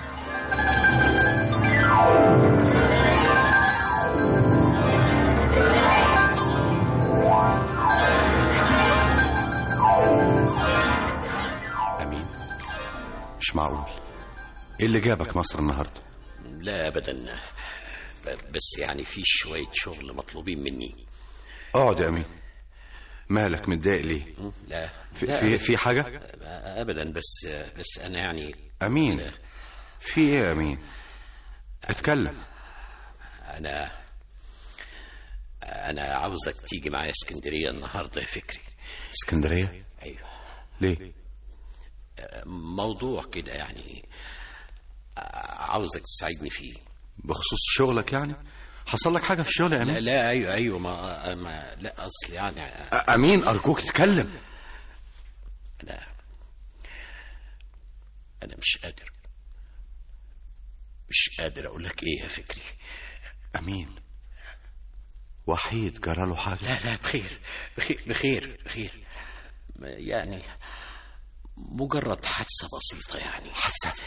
امين مش معقول ايه اللي جابك مصر النهارده لا ابدا ب- بس يعني في شويه شغل مطلوبين مني اقعد يا امين مالك متضايق ليه لا في لا، في, في حاجه ابدا بس بس انا يعني امين في ايه يا امين اتكلم انا انا عاوزك تيجي معايا اسكندريه النهارده يا فكري اسكندريه ايوه ليه موضوع كده يعني عاوزك تساعدني فيه بخصوص شغلك يعني حصل لك حاجه في الشغل يا لا, امين لا ايوه ايوه ما, ما لا اصل يعني امين ارجوك اتكلم انا انا مش قادر مش قادر اقول لك ايه يا فكري امين وحيد جراله حاجه لا لا بخير بخير بخير بخير ما- يعني مجرد حادثه بسيطه يعني حادثه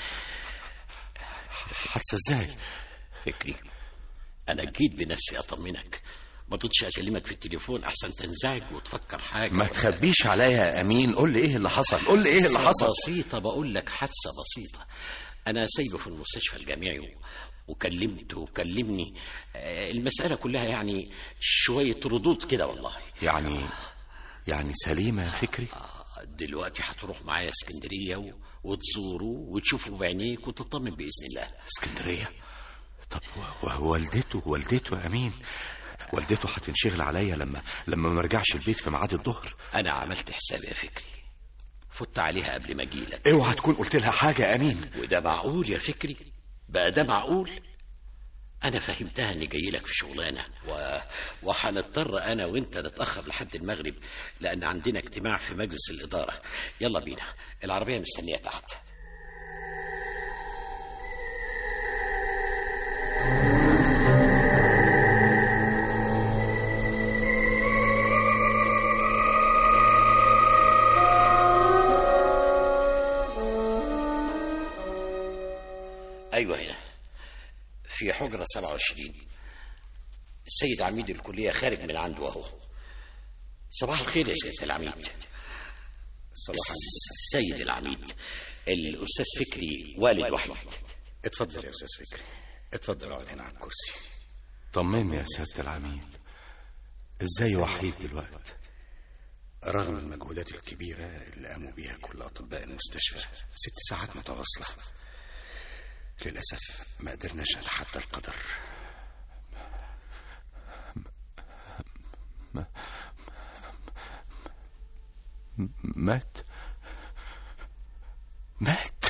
حادثه ازاي فكري انا جيت بنفسي اطمنك ما رضيتش اكلمك في التليفون احسن تنزعج وتفكر حاجه ما تخبيش عليا يا امين قول لي ايه اللي حصل قول لي ايه اللي حادثة حصل بسيطة بقول لك حادثة بسيطة أنا سايبه في المستشفى الجامعي و- وكلمته وكلمني آه، المسألة كلها يعني شوية ردود كده والله يعني يعني سليمه يا فكري آه، دلوقتي هتروح معايا اسكندرية و- وتزوره وتشوفه بعينيك وتطمن بإذن الله اسكندريه طب و- و- والدته والدته يا امين والدته هتنشغل عليا لما لما ما ارجعش البيت في ميعاد الظهر أنا عملت حسابي يا فكري فت عليها قبل ما أجيلك اوعى تكون قلت لها حاجه يا امين وده معقول يا فكري بقى ده معقول انا فهمتها اني جاي لك في شغلانه و... وهنضطر انا وانت نتاخر لحد المغرب لان عندنا اجتماع في مجلس الاداره يلا بينا العربيه مستنيه تحت ايوه هنا في حجره 27 السيد عميد الكليه خارج من عنده اهو صباح الخير يا سيد العميد صباح السيد العميد الاستاذ فكري والد وحيد اتفضل يا استاذ فكري اتفضل اقعد هنا على الكرسي طمني يا سياده العميد ازاي وحيد دلوقتي رغم المجهودات الكبيرة اللي قاموا بيها كل أطباء المستشفى ست ساعات متواصلة للأسف ما قدرناش نتحدى القدر مات مات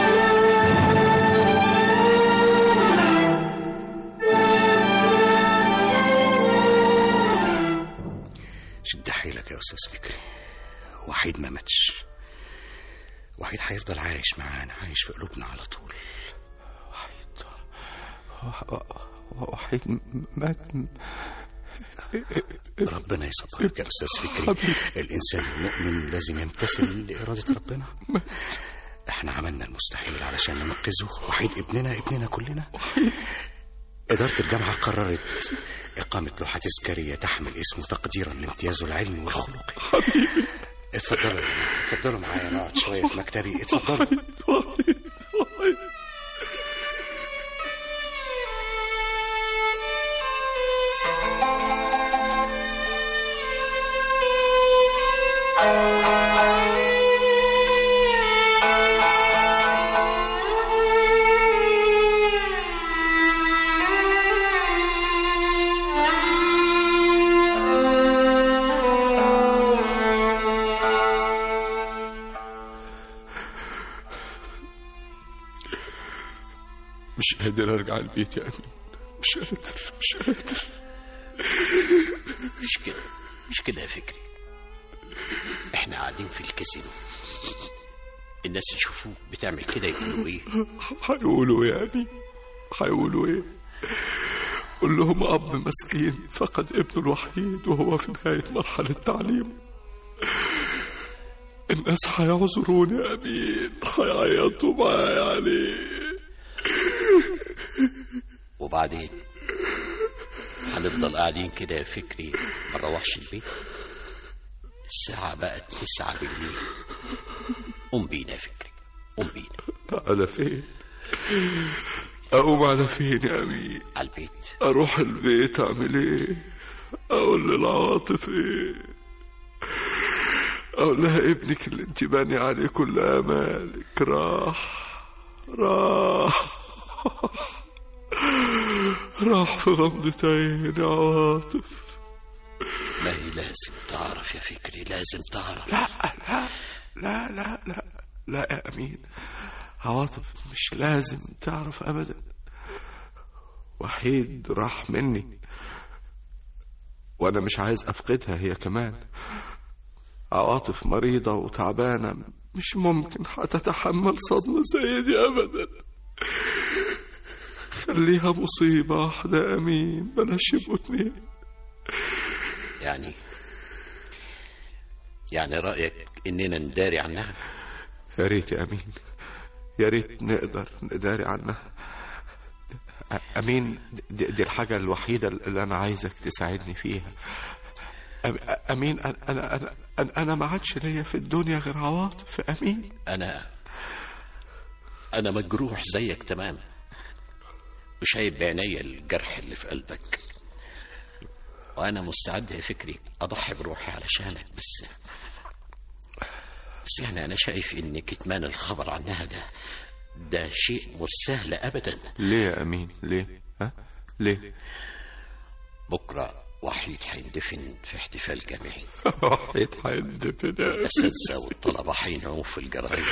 شد حيلك يا أستاذ فكري وحيد ما ماتش وحيد هيفضل عايش معانا عايش في قلوبنا على طول وحيد وحيد مات ربنا يصبرك يا أستاذ فكري الإنسان المؤمن لازم يمتثل لإرادة ربنا احنا عملنا المستحيل علشان ننقذه وحيد ابننا ابننا كلنا إدارة الجامعة قررت إقامة لوحة تذكارية تحمل اسمه تقديرا لامتيازه العلمي والخلقي اتفضلوا اتفضلوا معايا نقعد شوية في مكتبي اتفضلوا مش قادر ارجع البيت يا امين مش قادر مش قادر مش كده مش كده يا فكري احنا قاعدين في الكاسينو الناس يشوفوك بتعمل كده يقولوا ايه هيقولوا يا امين هيقولوا ايه قول لهم اب مسكين فقد ابنه الوحيد وهو في نهايه مرحله تعليم الناس هيعذروني يا امين هيعيطوا معايا عليه وبعدين هنفضل قاعدين كده يا فكري ما نروحش البيت الساعة بقت تسعة بالليل قوم بينا يا فكري قوم بينا على فين اقوم على فين يا امين على البيت اروح البيت اعمل ايه اقول للعواطف ايه اقول لها ابنك اللي انت باني عليه كل امالك راح راح راح في غمضة عين يا عواطف ما هي لازم تعرف يا فكري لازم تعرف لا لا لا لا لا لا يا أمين عواطف مش لازم تعرف أبدا وحيد راح مني وأنا مش عايز أفقدها هي كمان عواطف مريضة وتعبانة مش ممكن هتتحمل صدمة زي دي أبدا خليها مصيبة واحدة يا أمين بلاش يبقوا اتنين يعني يعني رأيك إننا نداري عنها يا ريت يا أمين يا ريت نقدر نداري عنها أ- أمين دي, دي الحاجة الوحيدة اللي أنا عايزك تساعدني فيها أم- أمين أنا أنا أنا, أنا, أنا ما عادش ليا في الدنيا غير عواطف أمين أنا أنا مجروح زيك تمام وشايف بعينيا الجرح اللي في قلبك وأنا مستعد يا فكري أضحي بروحي علشانك بس بس يعني أنا شايف إن كتمان الخبر عنها ده ده شيء مش سهل أبدا ليه يا أمين ليه ها ليه بكرة وحيد هيندفن في احتفال جامعي وحيد هيندفن يا أمين. الأساتذة والطلبة هينعوا في الجرايد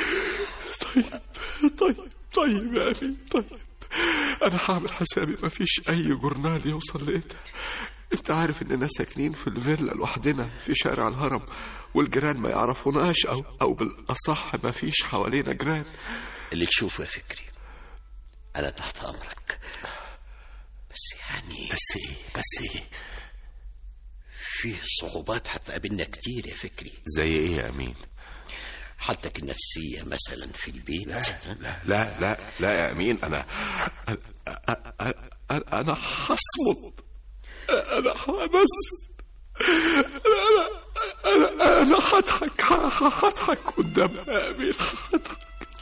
طيب طيب يا أمين طيب أنا هعمل حسابي ما فيش أي جورنال يوصل لإيدها أنت عارف إننا ساكنين في الفيلا لوحدنا في شارع الهرم والجيران ما يعرفوناش أو أو بالأصح ما فيش حوالينا جيران اللي تشوفه يا فكري أنا تحت أمرك بس يعني بس إيه بس إيه فيه صعوبات هتقابلنا كتير يا فكري زي إيه يا أمين حالتك النفسية مثلا في البيت لا لا لا لا يا أمين أنا أنا أنا, أنا, أنا هصمت أنا همثل أنا أنا أنا أنا هضحك هضحك قدامها يا أمين هضحك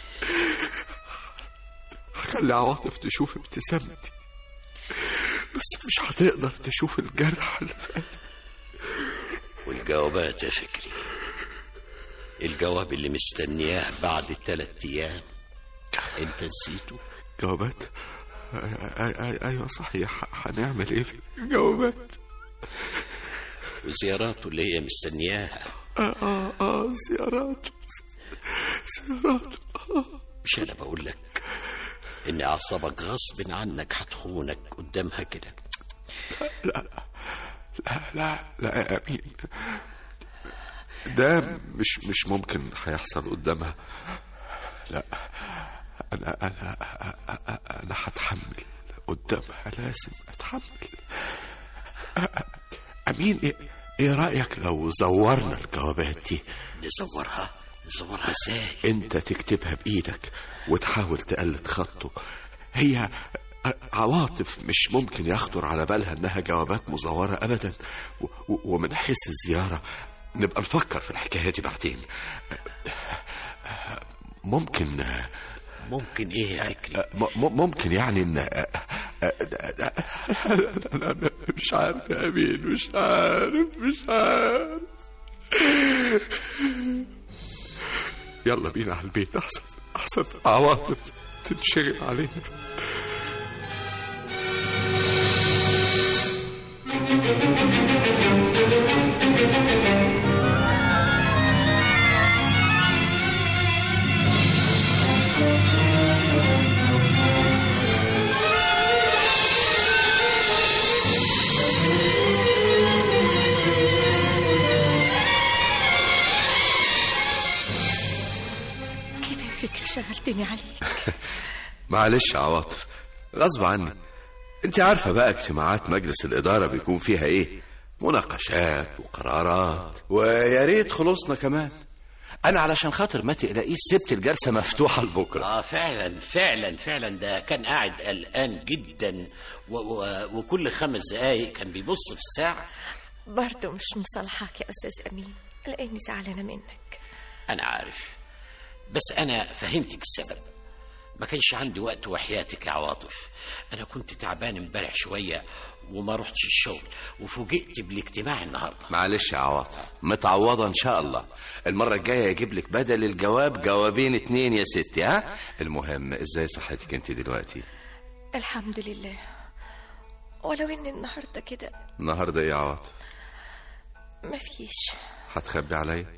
هخلي عواطف تشوف ابتسامتي بس مش هتقدر تشوف الجرح اللي في قلبي والجوابات يا فكري الجواب اللي مستنياه بعد الثلاث أيام أنت نسيته جوابات آ- آ- آ- ايوه صحيح هنعمل ايه في الجوابات وزياراته اللي هي مستنياها اه اه اه زيارات زيارات آه. مش أنا بقول لك إن أعصابك غصب عنك هتخونك قدامها كده لا لا لا يا امين ده مش مش ممكن هيحصل قدامها لا انا انا انا هتحمل قدامها لازم اتحمل امين ايه ايه رايك لو زورنا الجوابات دي نزورها نصورها ازاي انت تكتبها بايدك وتحاول تقلد خطه هي عواطف مش ممكن يخطر على بالها انها جوابات مزورة ابدا و- و- ومن حيث الزيارة نبقى نفكر في الحكاية دي بعدين ممكن ممكن ايه يا فكري م- م- ممكن يعني ان انا مش عارف يا امين مش عارف مش عارف يلا بينا على البيت احسن احسن عواطف تنشغل علينا كده يا فكر شغلتني عليك معلش يا عواطف غصب عني انت عارفة بقى اجتماعات مجلس الإدارة بيكون فيها ايه مناقشات وقرارات ويا ريت خلصنا كمان انا علشان خاطر ما تقلقيش سبت الجلسة مفتوحة لبكرة اه فعلا فعلا فعلا ده كان قاعد قلقان جدا و و وكل خمس دقايق كان بيبص في الساعة برضه مش مصالحاك يا أستاذ أمين لأني زعلانة منك أنا عارف بس أنا فهمتك السبب ما كانش عندي وقت وحياتك يا عواطف أنا كنت تعبان امبارح شوية وما رحتش الشغل وفوجئت بالاجتماع النهاردة معلش يا عواطف متعوضة ان شاء الله المرة الجاية يجيب لك بدل الجواب جوابين اتنين يا ستي ها المهم ازاي صحتك انت دلوقتي الحمد لله ولو إن النهاردة كده النهاردة ايه يا عواطف مفيش هتخبي عليا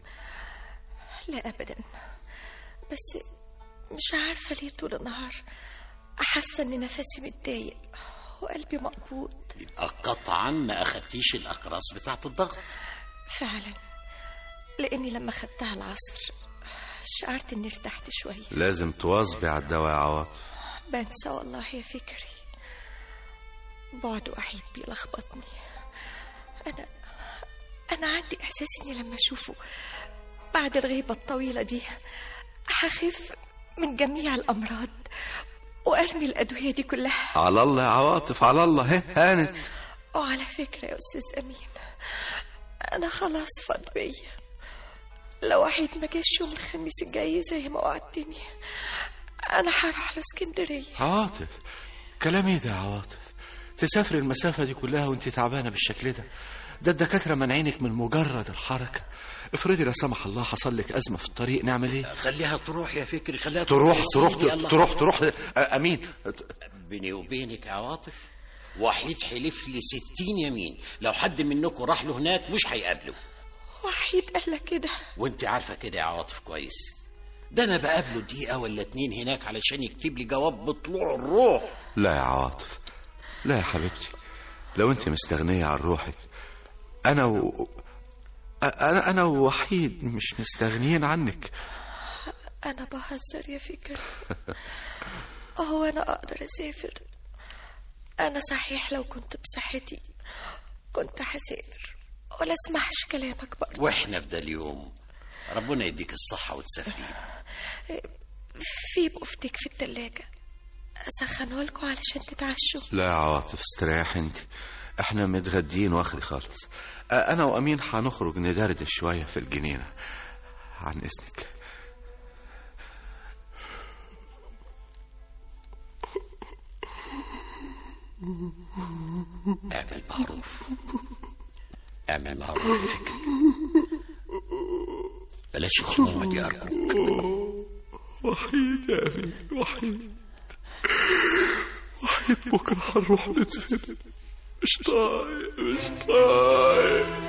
لا أبدا بس مش عارفة ليه طول النهار حاسة إن نفسي متضايق وقلبي مقبوض يبقى قطعا ما أخدتيش الأقراص بتاعة الضغط فعلا لأني لما خدتها العصر شعرت إني ارتحت شوية لازم تواظبي على الدواء يا عواطف بنسى والله يا فكري بعد وحيد بيلخبطني أنا أنا عندي إحساس إني لما أشوفه بعد الغيبة الطويلة دي هخف من جميع الأمراض وأرمي الأدوية دي كلها على الله يا عواطف على الله هي هانت وعلى فكرة يا أستاذ أمين أنا خلاص فاض بيا لو وحيد ما جاش يوم الخميس الجاي زي ما وعدتني أنا هروح لاسكندرية عواطف كلام ايه ده يا عواطف تسافري المسافة دي كلها وانت تعبانة بالشكل ده ده الدكاترة منعينك من مجرد الحركة افرضي لا سمح الله حصل لك أزمة في الطريق نعمل ايه خليها تروح يا فكري خليها تروح تروح سيدي، الله. تروح تروح أ- أمين بيني وبينك يا عواطف وحيد حلف لي ستين يمين لو حد منكم راح له هناك مش هيقابله وحيد قال لك كده وانت عارفه كده يا عواطف كويس ده انا بقابله دقيقه ولا اتنين هناك علشان يكتب لي جواب بطلوع الروح لا يا عواطف لا يا حبيبتي لو انت مستغنية عن روحك أنا و... أنا أنا وحيد مش مستغنيين عنك أنا بهزر يا فكر هو أنا أقدر أسافر أنا صحيح لو كنت بصحتي كنت هسافر ولا اسمعش كلامك برضه واحنا في ده اليوم ربنا يديك الصحه وتسافري في بوفتك في التلاجة أسخنه لكم علشان تتعشوا لا يا عواطف استريح انت احنا متغدين واخري خالص أ- انا وامين هنخرج ندردش شويه في الجنينه عن اذنك اعمل معروف اعمل معروف يا فكري بلاش الدموع دي ارجوك وحيد يا أمين وحيد وحيد بكرة هنروح نتفرد مش طايق مش طايق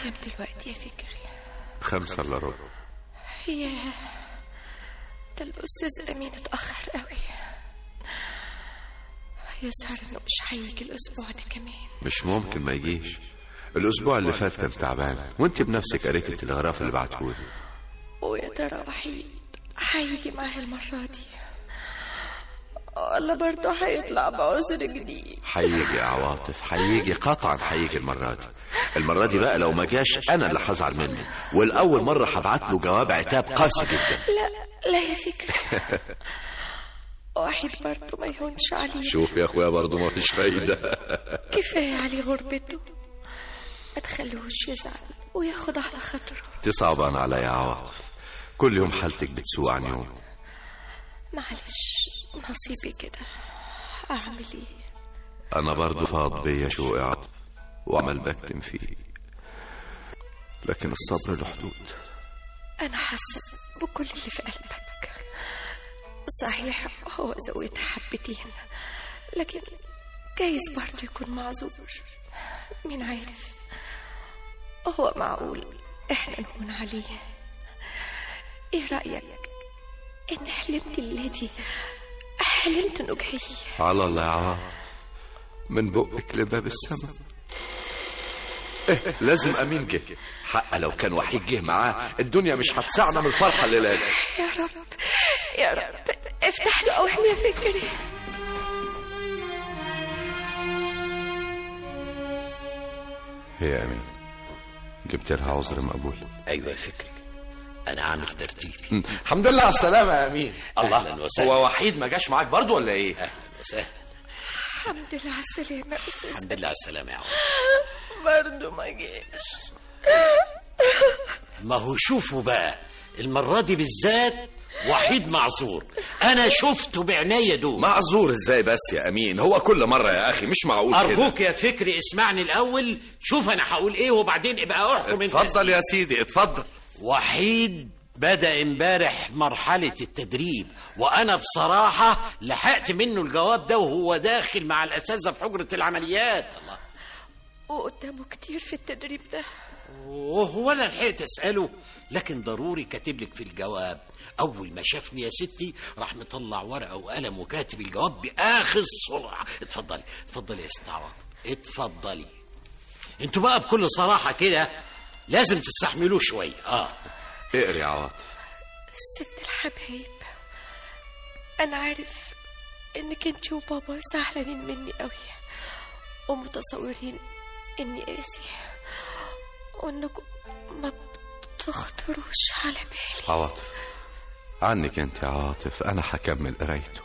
كام دلوقتي يا فكري خمسة إلا ربع ياه ده الأستاذ أمين اتأخر قوي يظهر إنه مش هيجي الأسبوع ده كمان مش ممكن ما يجيش الأسبوع اللي فات كان تعبان وأنت بنفسك قريت التلغراف اللي بعتهولي ويا ترى وحيد هيجي معاه المرة دي ولا برضه هيطلع بعذر جديد هيجي يا عواطف هيجي قطعا هيجي المرة دي المرة دي بقى لو ما جاش أنا اللي هزعل منه والأول مرة هبعت له جواب عتاب قاسي جدا لا لا يا فكرة واحد برضه ما يهونش عليه شوف يا أخويا برضه ما فيش فايدة كفاية عليه غربته ما تخلوش يزعل وياخد على خاطره تصعبان عليا يا عواطف كل يوم حالتك بتسوء عن يوم معلش نصيبي كده أعمل إيه أنا برضه فاض بيا شوق عاطف وعمل بكتم فيه لكن الصبر له حدود أنا حاسة بكل اللي في قلبك صحيح هو زودها حبتين لكن جايز برضه يكون معذور مين عارف هو معقول احنا نهون عليه ايه رأيك ان حلمت الليلة دي حلمت انه جاي على الله يا عواطف من بقك لباب السماء إيه لازم أمين جه حق لو كان وحيد جه معاه الدنيا مش هتسعنا من الفرحة اللي لازم يا رب يا رب افتح له اوهم يا فكري هي أمين جبت لها عذر مقبول ايوه يا فكري انا عامل ترتيب الحمد لله على السلامة يا أمين أهلاً وسهلاً. هو وحيد ما جاش معاك برضه ولا إيه؟ اهلا وسهلا الحمد لله على السلامة يا أستاذ الحمد لله على السلامه يا عم برضه ما جيش ما هو شوفوا بقى المره دي بالذات وحيد معذور انا شفته بعناية دول معذور ازاي بس يا امين هو كل مره يا اخي مش معقول كده ارجوك يا فكري اسمعني الاول شوف انا هقول ايه وبعدين ابقى احكم انت اتفضل يا سيدي اتفضل وحيد بدأ امبارح مرحلة التدريب وأنا بصراحة لحقت منه الجواب ده وهو داخل مع الأساتذة في حجرة العمليات الله وقدامه كتير في التدريب ده وهو أنا لحقت أسأله لكن ضروري كاتب لك في الجواب أول ما شافني يا ستي راح مطلع ورقة وقلم وكاتب الجواب بآخر سرعة اتفضلي اتفضلي يا ست عواطف اتفضلي انتوا بقى بكل صراحة كده لازم تستحملوه شوية اه اقري يا عواطف ست الحبايب أنا عارف إنك انت وبابا زعلانين مني قوي ومتصورين إني قاسي وإنكم ما بتخطروش على بالي عواطف عنك انت يا عاطف انا هكمل قرايته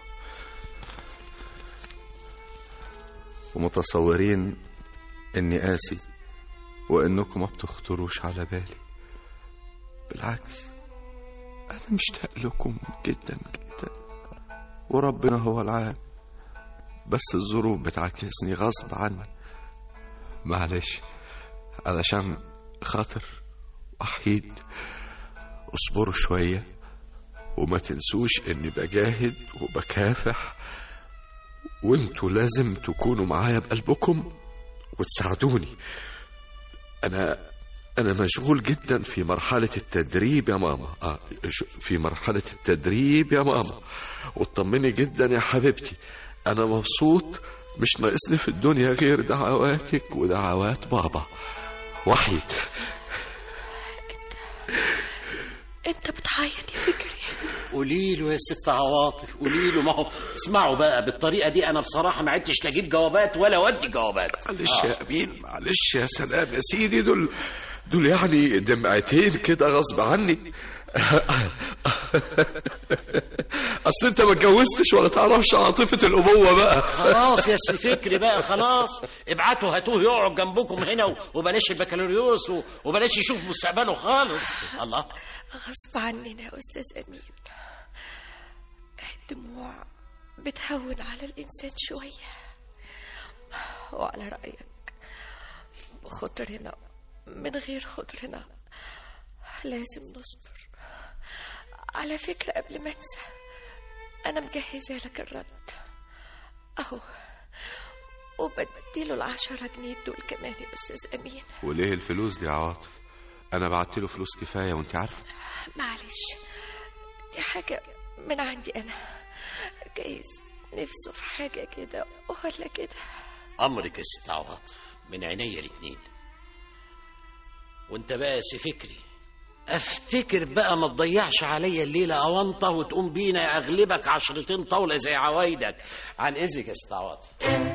ومتصورين اني قاسي وانكم ما بتخطروش على بالي بالعكس انا مشتاق لكم جدا جدا وربنا هو العام بس الظروف بتعكسني غصب عني معلش علشان خاطر وحيد اصبروا شوية وما تنسوش اني بجاهد وبكافح وانتوا لازم تكونوا معايا بقلبكم وتساعدوني انا انا مشغول جدا في مرحلة التدريب يا ماما آه ش- في مرحلة التدريب يا ماما وطمني جدا يا حبيبتي انا مبسوط مش ناقصني في الدنيا غير دعواتك ودعوات بابا وحيد أنت بتعيط يا فكري قولي له يا ست عواطف قولي له ما هو اسمعوا بقى بالطريقة دي أنا بصراحة ما عدتش لا أجيب جوابات ولا أودي جوابات معلش يا امين معلش يا سلام يا سيدي دول دول يعني دمعتين كده غصب عني اصل انت ما اتجوزتش ولا تعرفش عاطفه الابوه بقى خلاص يا سي فكري بقى خلاص ابعتوا هاتوه يقعد جنبكم هنا و- وبلاش البكالوريوس و- وبلاش يشوف مستقبله خالص الله غصب عننا يا أستاذ أمين الدموع بتهون على الإنسان شوية وعلى رأيك بخطرنا من غير خطرنا لازم نصبر على فكرة قبل ما انسى أنا مجهزة لك الرد أهو وبديله العشرة جنيه دول كمان يا أستاذ أمين وليه الفلوس دي يا عواطف انا بعت له فلوس كفايه وانت عارفه معلش دي حاجة من عندي أنا جايز نفسه في حاجة كده ولا كده امرك يا ست عواطف من عينيا الاتنين وانت بقى يا سي فكري افتكر بقى ما تضيعش عليا الليله اونطه وتقوم بينا اغلبك عشرتين طاوله زي عوايدك عن اذنك يا ست عواطف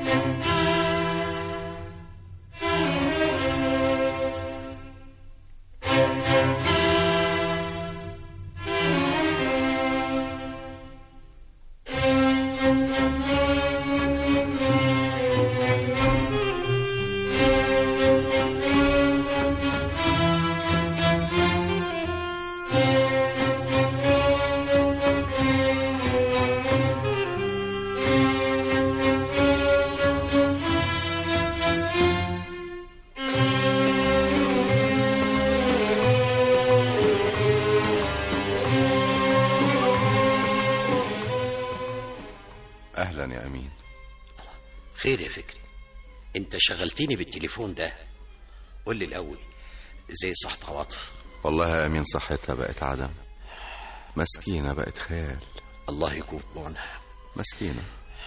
اهلا يا امين خير يا فكري انت شغلتني بالتليفون ده قول لي الاول ازاي صحت عواطف والله يا امين صحتها بقت عدم مسكينه بقت خيال الله يكون في عونها مسكينه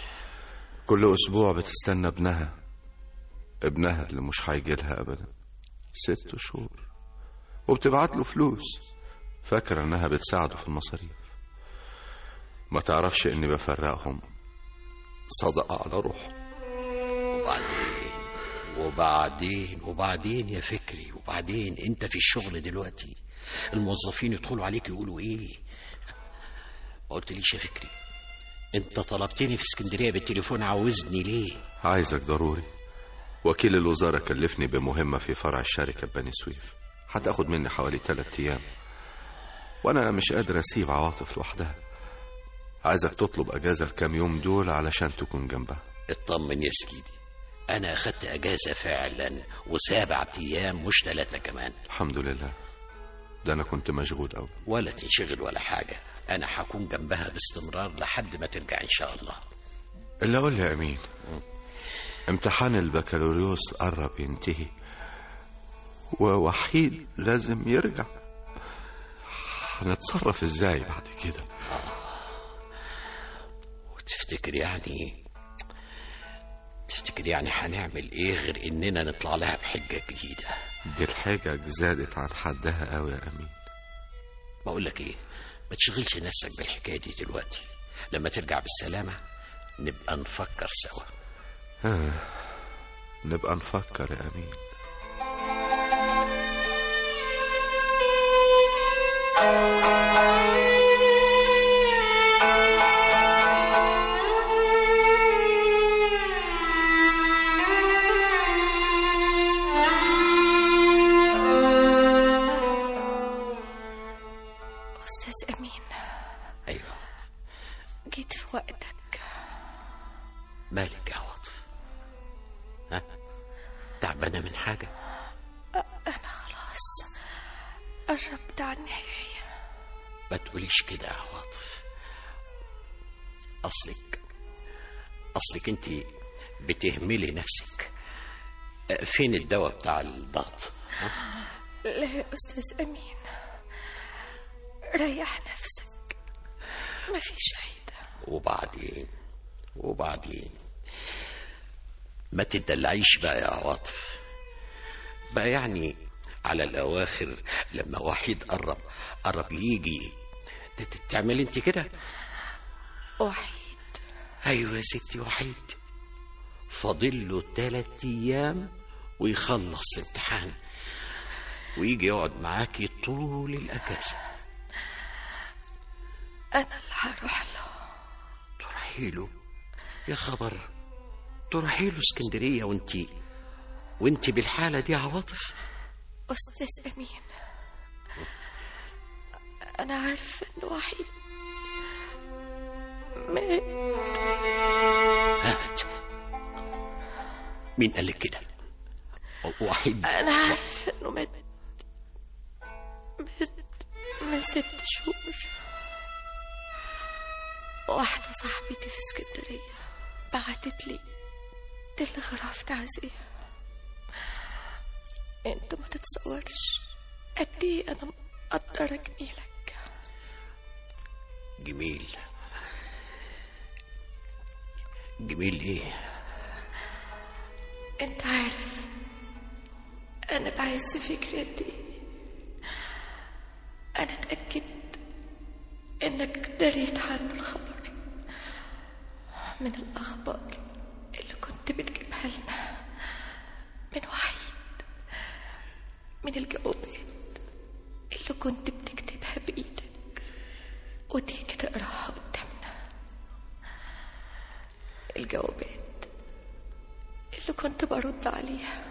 كل اسبوع بتستنى ابنها ابنها اللي مش هيجي لها ابدا ست شهور وبتبعت له فلوس فاكره انها بتساعده في المصاريف ما تعرفش اني بفرقهم صدق على روحه وبعدين وبعدين وبعدين يا فكري وبعدين انت في الشغل دلوقتي الموظفين يدخلوا عليك يقولوا ايه ما قلتليش يا فكري انت طلبتني في اسكندريه بالتليفون عاوزني ليه عايزك ضروري وكيل الوزارة كلفني بمهمة في فرع الشركة بني سويف هتاخد مني حوالي ثلاثة أيام وأنا مش قادر أسيب عواطف لوحدها عايزك تطلب أجازة الكام يوم دول علشان تكون جنبها اطمن يا سيدي انا اخدت اجازه فعلا وسبع ايام مش ثلاثه كمان الحمد لله ده أنا كنت مشغول أوي ولا تنشغل ولا حاجه انا هكون جنبها باستمرار لحد ما ترجع ان شاء الله اللي أقول يا أمين امتحان البكالوريوس قرب ينتهي ووحيد لازم يرجع هنتصرف ازاي بعد كده وتفتكر يعني تفتكر يعني هنعمل ايه غير اننا نطلع لها بحجه جديده دي الحجج زادت عن حدها قوي يا امين بقول لك ايه ما تشغلش نفسك بالحكايه دي دلوقتي لما ترجع بالسلامه نبقى نفكر سوا آه. نبقى نفكر يا امين أستاذ أمين ايوه جيت في وقتك مالك يا عواطف ها تعبانه من حاجه أنا خلاص قربت على النهاية ما تقوليش كده يا عواطف اصلك اصلك انت بتهملي نفسك أه، فين الدواء بتاع الضغط لا يا أستاذ أمين ريح نفسك مفيش فايدة وبعدين وبعدين ما تدلعيش بقى يا عواطف بقى يعني على الأواخر لما وحيد قرب قرب يجي ت- ت- تعملي انت كده وحيد ايوه يا ستي وحيد فاضل له تلات ايام ويخلص الامتحان ويجي يقعد معاكي طول الاجازه أنا اللي هروح له تروحي له يا خبر تروحي له اسكندريه وانت وانت بالحاله دي يا عواطف أستاذ أمين أنا عارفة إنه وحيد مات هات مين قال لك كده وحيد أنا عارفة إنه مات مات من ست شهور واحدة صاحبتي في اسكندرية بعتت لي دي اللي غرفت عزيز انت ما تتصورش قد ايه انا مقدرة جميلك جميل جميل ايه انت عارف انا بعز فكرة دي انا اتأكدت انك دريت عنه الخبر من الاخبار اللي كنت بتجيبها لنا من وحيد من الجوابات اللي كنت بتكتبها بايدك وتيجي تقراها قدامنا الجوابات اللي كنت برد عليها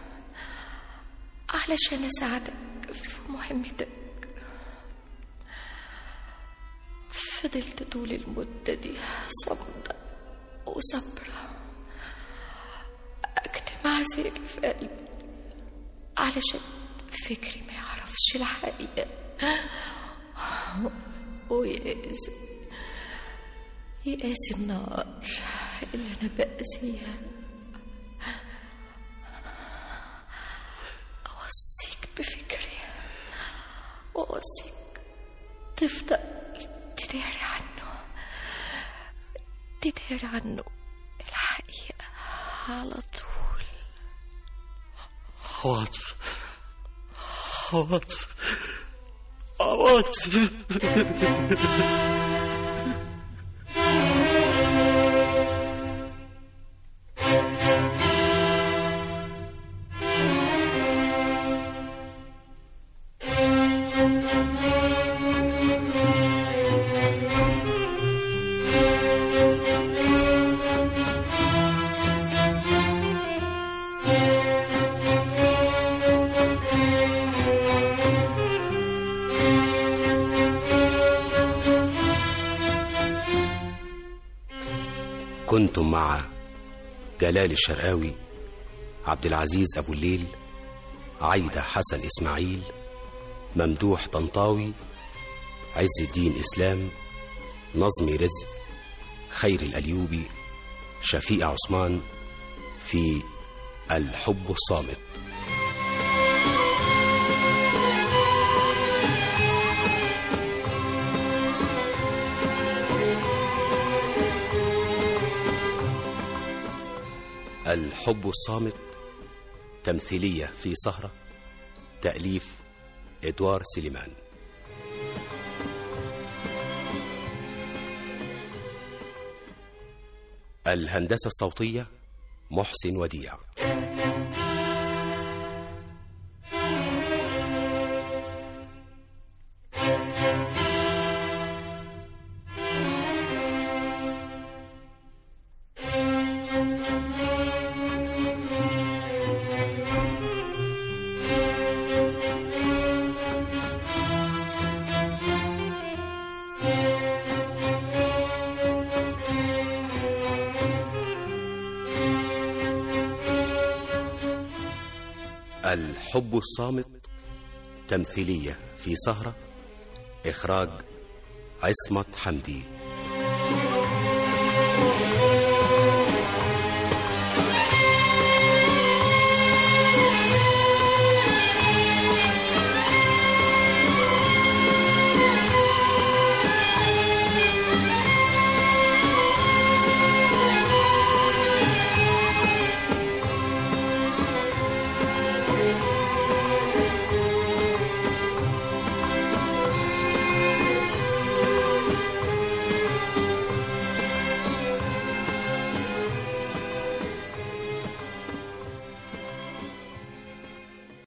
علشان أساعدك في مهمتك فضلت طول المدة دي صامدة وصبرة أكتم عذابي في قلبي علشان فكري ما يعرفش الحقيقة ويقاسي يقاسي النار اللي أنا بأذيها أوصيك بفكري وأوصيك تفضل تداري عنه تداري عنه الحقيقة على طول حاضر حاضر حاضر كنتم مع جلال الشرقاوي عبد العزيز أبو الليل عايدة حسن إسماعيل ممدوح طنطاوي عز الدين إسلام نظمي رزق خير الأليوبي شفيق عثمان في الحب الصامت الحب الصامت تمثيلية في سهرة تأليف إدوار سليمان الهندسة الصوتية محسن وديع الحب الصامت تمثيلية في سهرة إخراج عصمت حمدي